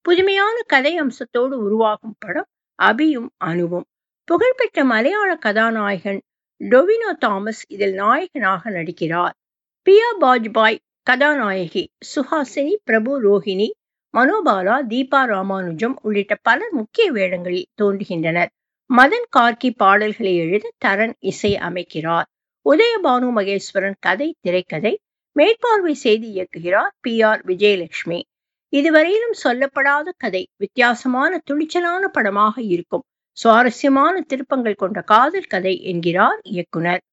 புதுமையான கதை அம்சத்தோடு உருவாகும் படம் அபியும் அனுவும் புகழ்பெற்ற மலையாள கதாநாயகன் டொவினோ தாமஸ் இதில் நாயகனாக நடிக்கிறார் பியா பாஜ்பாய் கதாநாயகி சுஹாசினி பிரபு ரோஹிணி மனோபாலா தீபா ராமானுஜம் உள்ளிட்ட பலர் முக்கிய வேடங்களில் தோன்றுகின்றனர் மதன் கார்கி பாடல்களை எழுத தரன் இசை அமைக்கிறார் உதயபானு மகேஸ்வரன் கதை திரைக்கதை மேற்பார்வை செய்து இயக்குகிறார் பி ஆர் விஜயலட்சுமி இதுவரையிலும் சொல்லப்படாத கதை வித்தியாசமான துணிச்சலான படமாக இருக்கும் சுவாரஸ்யமான திருப்பங்கள் கொண்ட காதல் கதை என்கிறார் இயக்குனர்